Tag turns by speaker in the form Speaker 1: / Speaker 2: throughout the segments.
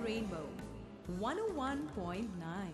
Speaker 1: Rainbow 101.9.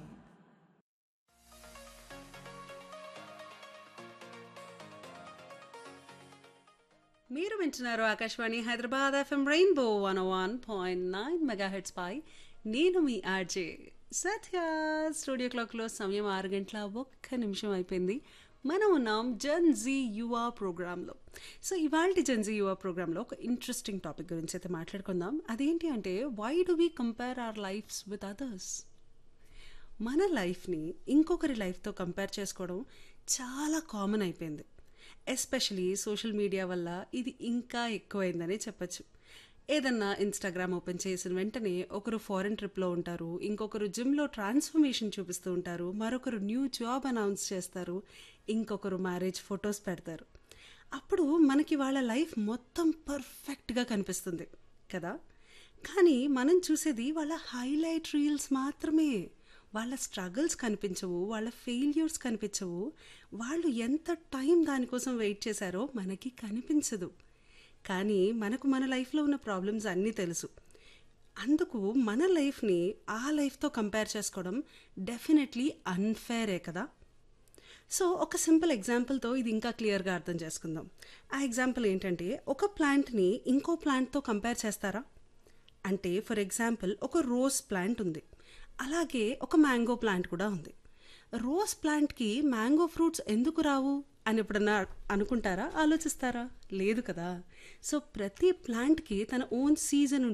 Speaker 2: మీరు వింటున్నారు Akashvani Hyderabad FM rainbow one one point nine megahertz పై నేను మీ ఆర్జే సత్య స్టూడియో క్లాక్లో సమయం ఆరు గంటల ఒక్క నిమిషం అయిపోయింది మనం ఉన్నాం జన్ జీ యువా ప్రోగ్రాంలో సో ఇవాళ జన్ జీ యువా ప్రోగ్రాంలో ఒక ఇంట్రెస్టింగ్ టాపిక్ గురించి అయితే మాట్లాడుకుందాం అదేంటి అంటే why do we compare our lives with others మన లైఫ్ని ఇంకొకరి లైఫ్తో కంపేర్ చేసుకోవడం చాలా కామన్ అయిపోయింది ఎస్పెషలీ సోషల్ మీడియా వల్ల ఇది ఇంకా ఎక్కువైందని చెప్పచ్చు ఏదన్నా ఇన్స్టాగ్రామ్ ఓపెన్ చేసిన వెంటనే ఒకరు ఫారెన్ ట్రిప్లో ఉంటారు ఇంకొకరు జిమ్లో ట్రాన్స్ఫర్మేషన్ చూపిస్తూ ఉంటారు మరొకరు న్యూ జాబ్ అనౌన్స్ చేస్తారు ఇంకొకరు మ్యారేజ్ ఫొటోస్ పెడతారు అప్పుడు మనకి వాళ్ళ లైఫ్ మొత్తం పర్ఫెక్ట్గా కనిపిస్తుంది కదా కానీ మనం చూసేది వాళ్ళ హైలైట్ రీల్స్ మాత్రమే వాళ్ళ స్ట్రగుల్స్ కనిపించవు వాళ్ళ ఫెయిల్యూర్స్ కనిపించవు వాళ్ళు ఎంత టైం దానికోసం వెయిట్ చేశారో మనకి కనిపించదు కానీ మనకు మన లైఫ్లో ఉన్న ప్రాబ్లమ్స్ అన్నీ తెలుసు అందుకు మన లైఫ్ని ఆ లైఫ్తో కంపేర్ చేసుకోవడం డెఫినెట్లీ అన్ఫేరే కదా సో ఒక సింపుల్ ఎగ్జాంపుల్తో ఇది ఇంకా క్లియర్గా అర్థం చేసుకుందాం ఆ ఎగ్జాంపుల్ ఏంటంటే ఒక ప్లాంట్ని ఇంకో ప్లాంట్తో కంపేర్ చేస్తారా అంటే ఫర్ ఎగ్జాంపుల్ ఒక రోజ్ ప్లాంట్ ఉంది అలాగే ఒక మ్యాంగో ప్లాంట్ కూడా ఉంది రోజ్ ప్లాంట్కి మ్యాంగో ఫ్రూట్స్ ఎందుకు రావు అని ఎప్పుడన్నా అనుకుంటారా ఆలోచిస్తారా లేదు కదా సో ప్రతి ప్లాంట్కి తన ఓన్ సీజన్